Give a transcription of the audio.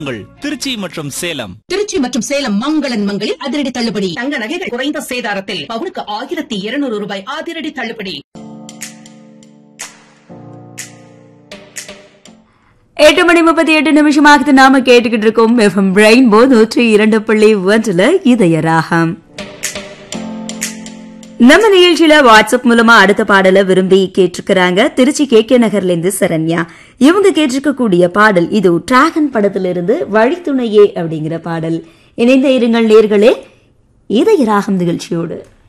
உங்கள் திருச்சி மற்றும் சேலம் திருச்சி மற்றும் சேலம் மங்களன் மங்களில் அதிரடி தள்ளுபடி தங்க நகைகள் குறைந்த சேதாரத்தில் பவுனுக்கு ஆயிரத்தி இருநூறு ரூபாய் அதிரடி தள்ளுபடி எட்டு மணி முப்பத்தி எட்டு நிமிஷமாகுது நாம கேட்டுக்கிட்டு இருக்கோம் எஃப்எம் ரெயின்போ நூற்றி இரண்டு புள்ளி ஒன்றுல இதய ராகம் நம்ம நிகழ்ச்சியில வாட்ஸ்அப் மூலமா அடுத்த பாடலை விரும்பி கேட்டிருக்கிறாங்க திருச்சி கே கே நகர்ல இருந்து சரண்யா இவங்க கேட்டிருக்கக்கூடிய பாடல் இது டிராகன் படத்திலிருந்து வழித்துணையே அப்படிங்கிற பாடல் இணைந்த இருங்கள் நேர்களே இதய ராகம் நிகழ்ச்சியோடு